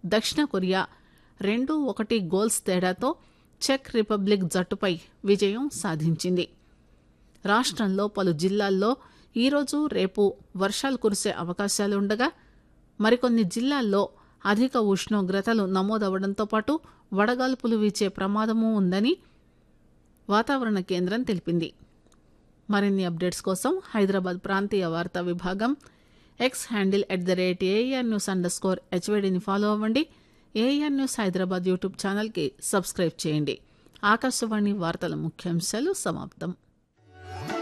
దక్షిణ కొరియా రెండు ఒకటి గోల్స్ తేడాతో చెక్ రిపబ్లిక్ జట్టుపై విజయం సాధించింది రాష్టంలో పలు జిల్లాల్లో ఈరోజు రేపు వర్షాలు కురిసే అవకాశాలుండగా మరికొన్ని జిల్లాల్లో అధిక ఉష్ణోగ్రతలు నమోదవడంతో పాటు వడగాల్పులు వీచే ప్రమాదమూ ఉందని వాతావరణ కేంద్రం తెలిపింది మరిన్ని అప్డేట్స్ కోసం హైదరాబాద్ ప్రాంతీయ వార్తా విభాగం X handle at the rate AIR news under score హెచ్వేడిని ఫాలో అవ్వండి ఏఆర్ న్యూస్ హైదరాబాద్ యూట్యూబ్ ఛానల్కి సబ్స్క్రైబ్ చేయండి ఆకాశవాణి వార్తల ముఖ్యాంశాలు సమాప్తం